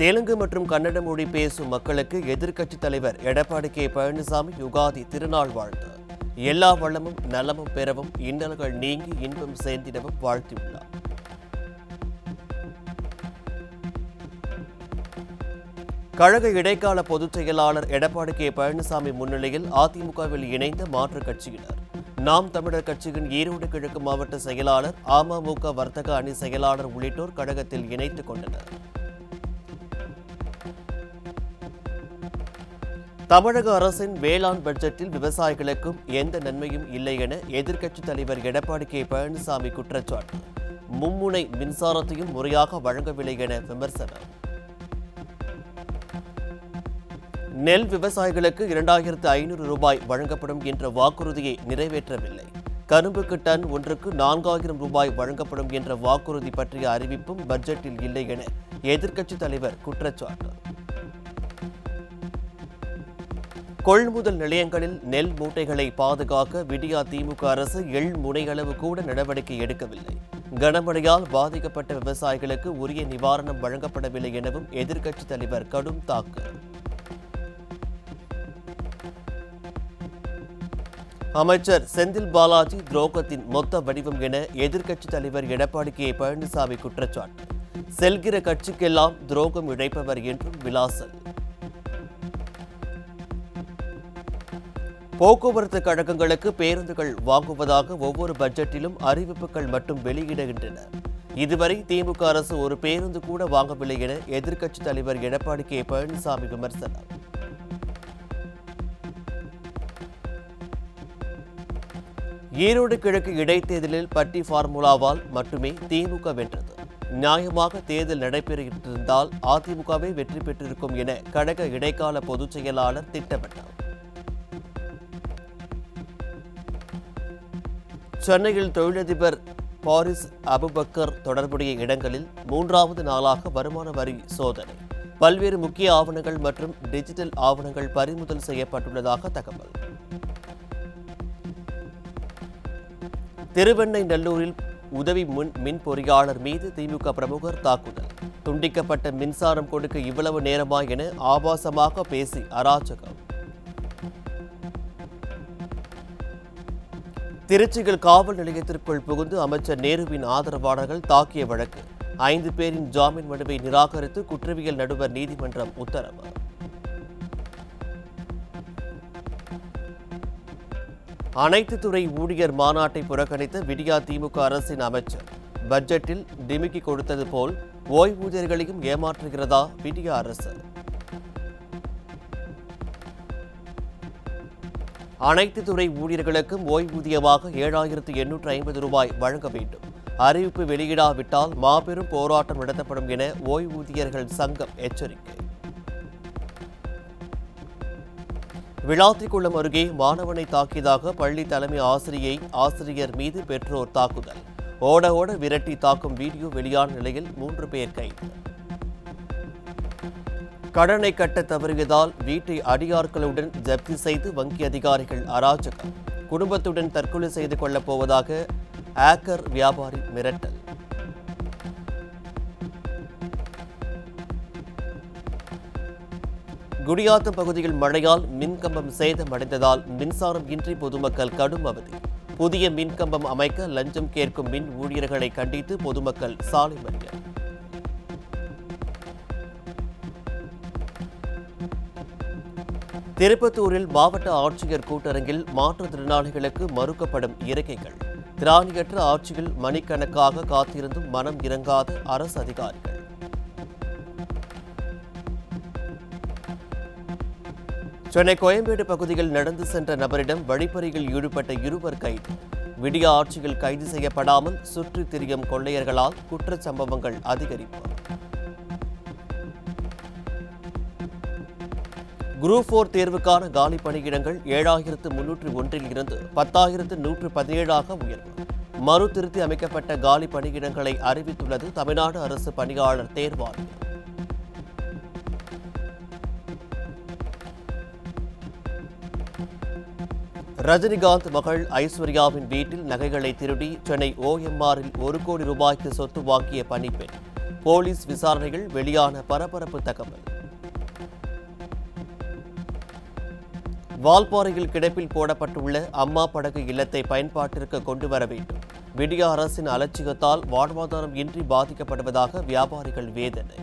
தெலுங்கு மற்றும் கன்னட மொழி பேசும் மக்களுக்கு எதிர்க்கட்சித் தலைவர் எடப்பாடி கே பழனிசாமி யுகாதி திருநாள் வாழ்த்து எல்லா வளமும் நலமும் பெறவும் இன்னல்கள் நீங்கி இன்பம் சேர்ந்திடவும் வாழ்த்தியுள்ளார் கழக இடைக்கால பொதுச் செயலாளர் எடப்பாடி கே பழனிசாமி முன்னிலையில் அதிமுகவில் இணைந்த மாற்றுக் கட்சியினர் நாம் தமிழர் கட்சியின் ஈரோடு கிழக்கு மாவட்ட செயலாளர் அமமுக வர்த்தக அணி செயலாளர் உள்ளிட்டோர் கழகத்தில் இணைத்துக் கொண்டனர் தமிழக அரசின் வேளாண் பட்ஜெட்டில் விவசாயிகளுக்கும் எந்த நன்மையும் இல்லை என எதிர்க்கட்சித் தலைவர் எடப்பாடி கே பழனிசாமி குற்றச்சாட்டு மும்முனை மின்சாரத்தையும் முறையாக வழங்கவில்லை என விமர்சனம் நெல் விவசாயிகளுக்கு இரண்டாயிரத்து ஐநூறு ரூபாய் வழங்கப்படும் என்ற வாக்குறுதியை நிறைவேற்றவில்லை கரும்புக்கு டன் ஒன்றுக்கு நான்காயிரம் ரூபாய் வழங்கப்படும் என்ற வாக்குறுதி பற்றிய அறிவிப்பும் பட்ஜெட்டில் இல்லை என எதிர்க்கட்சித் தலைவர் குற்றச்சாட்டு கொள்முதல் நிலையங்களில் நெல் மூட்டைகளை பாதுகாக்க விடியா திமுக அரசு எள் முனையளவு கூட நடவடிக்கை எடுக்கவில்லை கனமழையால் பாதிக்கப்பட்ட விவசாயிகளுக்கு உரிய நிவாரணம் வழங்கப்படவில்லை எனவும் எதிர்க்கட்சித் தலைவர் கடும் தாக்கு அமைச்சர் செந்தில் பாலாஜி துரோகத்தின் மொத்த வடிவம் என எதிர்க்கட்சித் தலைவர் எடப்பாடி கே பழனிசாமி குற்றச்சாட்டு செல்கிற கட்சிக்கெல்லாம் துரோகம் இழைப்பவர் என்றும் விலாசல் போக்குவரத்து கழகங்களுக்கு பேருந்துகள் வாங்குவதாக ஒவ்வொரு பட்ஜெட்டிலும் அறிவிப்புகள் மட்டும் வெளியிடுகின்றன இதுவரை திமுக அரசு ஒரு பேருந்து கூட வாங்கவில்லை என எதிர்க்கட்சித் தலைவர் எடப்பாடி கே பழனிசாமி விமர்சனம் ஈரோடு கிழக்கு இடைத்தேர்தலில் பட்டி ஃபார்முலாவால் மட்டுமே திமுக வென்றது நியாயமாக தேர்தல் நடைபெற்றிருந்தால் அதிமுகவே வெற்றி பெற்றிருக்கும் என கழக இடைக்கால பொதுச் செயலாளர் திட்டமிட்டார் சென்னையில் தொழிலதிபர் பாரிஸ் அபுபக்கர் தொடர்புடைய இடங்களில் மூன்றாவது நாளாக வருமான வரி சோதனை பல்வேறு முக்கிய ஆவணங்கள் மற்றும் டிஜிட்டல் ஆவணங்கள் பறிமுதல் செய்யப்பட்டுள்ளதாக தகவல் திருவெண்ணை நல்லூரில் உதவி முன் மின் பொறியாளர் மீது திமுக பிரமுகர் தாக்குதல் துண்டிக்கப்பட்ட மின்சாரம் கொடுக்க இவ்வளவு நேரமா என ஆபாசமாக பேசி அராஜகம் திருச்சியில் காவல் நிலையத்திற்குள் புகுந்து அமைச்சர் நேருவின் ஆதரவாளர்கள் தாக்கிய வழக்கு ஐந்து பேரின் ஜாமீன் மனுவை நிராகரித்து குற்றவியல் நடுவர் நீதிமன்றம் உத்தரவு அனைத்து துறை ஊழியர் மாநாட்டை புறக்கணித்த விடியா திமுக அரசின் அமைச்சர் பட்ஜெட்டில் டிமிக்கி கொடுத்தது போல் ஓய்வூதியர்களையும் ஏமாற்றுகிறதா விடியா அரசு அனைத்து துறை ஊழியர்களுக்கும் ஓய்வூதியமாக ஏழாயிரத்து எண்ணூற்று ஐம்பது ரூபாய் வழங்க வேண்டும் அறிவிப்பு வெளியிடாவிட்டால் மாபெரும் போராட்டம் நடத்தப்படும் என ஓய்வூதியர்கள் சங்கம் எச்சரிக்கை விளாத்திக்குளம் அருகே மாணவனை தாக்கியதாக பள்ளி தலைமை ஆசிரியை ஆசிரியர் மீது பெற்றோர் தாக்குதல் ஓட ஓட விரட்டி தாக்கும் வீடியோ வெளியான நிலையில் மூன்று பேர் கைது கடனை கட்ட தவறியதால் வீட்டை அடியாட்களுடன் ஜப்தி செய்து வங்கி அதிகாரிகள் அராஜகம் குடும்பத்துடன் தற்கொலை செய்து கொள்ளப் போவதாக ஆக்கர் வியாபாரி மிரட்டல் குடியாத்தம் பகுதியில் மழையால் மின்கம்பம் சேதமடைந்ததால் மின்சாரம் இன்றி பொதுமக்கள் கடும் அவதி புதிய மின்கம்பம் அமைக்க லஞ்சம் கேட்கும் மின் ஊழியர்களை கண்டித்து பொதுமக்கள் சாலை மறியல் திருப்பத்தூரில் மாவட்ட ஆட்சியர் கூட்டரங்கில் மாற்றுத்திறனாளிகளுக்கு மறுக்கப்படும் இருக்கைகள் திராணியற்ற ஆட்சியில் மணிக்கணக்காக காத்திருந்தும் மனம் இறங்காத அரசு அதிகாரிகள் சென்னை கோயம்பேடு பகுதியில் நடந்து சென்ற நபரிடம் வழிப்பறியில் ஈடுபட்ட இருவர் கைது விடிய ஆட்சியில் கைது செய்யப்படாமல் சுற்றித் திரியும் கொள்ளையர்களால் குற்றச் சம்பவங்கள் அதிகரிப்பு குரூப் போர் தேர்வுக்கான காலி பணியிடங்கள் ஏழாயிரத்து முன்னூற்று ஒன்றில் இருந்து பத்தாயிரத்து நூற்று பதினேழாக உயர்வு மறு திருத்தி அமைக்கப்பட்ட காலி பணியிடங்களை அறிவித்துள்ளது தமிழ்நாடு அரசு பணியாளர் தேர்வாணையம் ரஜினிகாந்த் மகள் ஐஸ்வர்யாவின் வீட்டில் நகைகளை திருடி சென்னை ஓஎம்ஆரில் ஒரு கோடி ரூபாய்க்கு சொத்து வாங்கிய பணிப்பெண் போலீஸ் விசாரணைகள் வெளியான பரபரப்பு தகவல் வால்பாறையில் கிடப்பில் போடப்பட்டுள்ள அம்மா படகு இல்லத்தை பயன்பாட்டிற்கு கொண்டு வர வேண்டும் விடிய அரசின் அலட்சியத்தால் வாழ்வாதாரம் இன்றி பாதிக்கப்படுவதாக வியாபாரிகள் வேதனை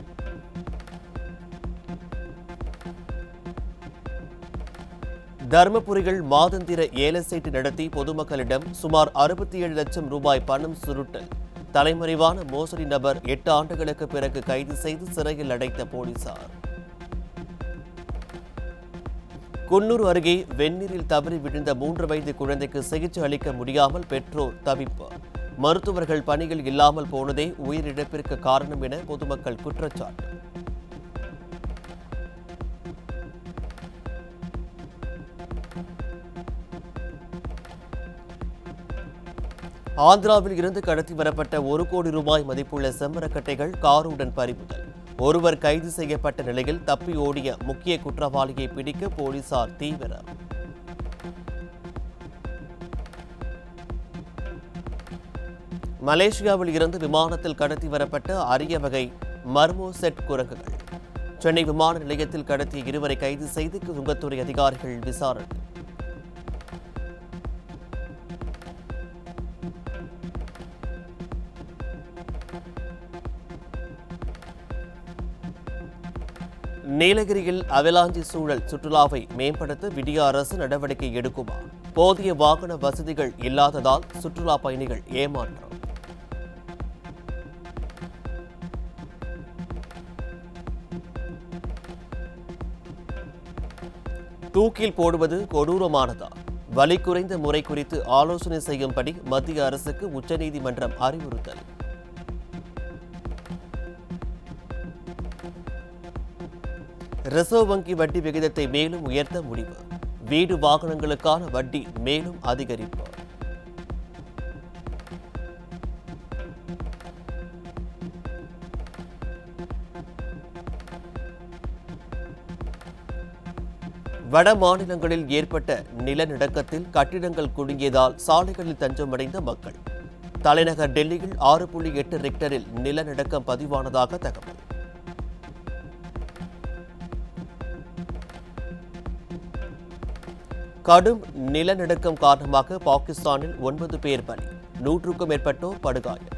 தருமபுரியில் மாதந்திர ஏல சீட்டு நடத்தி பொதுமக்களிடம் சுமார் அறுபத்தி ஏழு லட்சம் ரூபாய் பணம் சுருட்டல் தலைமறைவான மோசடி நபர் எட்டு ஆண்டுகளுக்கு பிறகு கைது செய்து சிறையில் அடைத்த போலீசார் குன்னூர் அருகே வெந்நீரில் தவறி விழுந்த மூன்று வயது குழந்தைக்கு சிகிச்சை அளிக்க முடியாமல் பெற்றோர் தவிப்பு மருத்துவர்கள் பணியில் இல்லாமல் போனதே உயிரிழப்பிற்கு காரணம் என பொதுமக்கள் குற்றச்சாட்டு ஆந்திராவில் இருந்து கடத்தி வரப்பட்ட ஒரு கோடி ரூபாய் மதிப்புள்ள செம்மரக்கட்டைகள் காருடன் பறிமுதல் ஒருவர் கைது செய்யப்பட்ட நிலையில் தப்பி ஓடிய முக்கிய குற்றவாளியை பிடிக்க போலீசார் தீவிரம் மலேசியாவில் இருந்து விமானத்தில் கடத்தி வரப்பட்ட அரிய வகை மர்மோசெட் குரங்குகள் சென்னை விமான நிலையத்தில் கடத்திய இருவரை கைது செய்து சுங்கத்துறை அதிகாரிகள் விசாரணை நீலகிரியில் அவலாஞ்சி சூழல் சுற்றுலாவை மேம்படுத்த விடிய அரசு நடவடிக்கை எடுக்குமா போதிய வாகன வசதிகள் இல்லாததால் சுற்றுலா பயணிகள் ஏமாற்றம் தூக்கில் போடுவது கொடூரமானதா வலி குறைந்த முறை குறித்து ஆலோசனை செய்யும்படி மத்திய அரசுக்கு உச்சநீதிமன்றம் அறிவுறுத்தல் ரிசர்வ் வங்கி வட்டி விகிதத்தை மேலும் உயர்த்த முடிவு வீடு வாகனங்களுக்கான வட்டி மேலும் அதிகரிப்பு வட மாநிலங்களில் ஏற்பட்ட நிலநடுக்கத்தில் கட்டிடங்கள் குலுங்கியதால் சாலைகளில் தஞ்சமடைந்த மக்கள் தலைநகர் டெல்லியில் ஆறு புள்ளி எட்டு ரிக்டரில் நிலநடுக்கம் பதிவானதாக தகவல் கடும் நிலநடுக்கம் காரணமாக பாகிஸ்தானில் ஒன்பது பேர் பலி நூற்றுக்கும் மேற்பட்டோர் படுகாயம்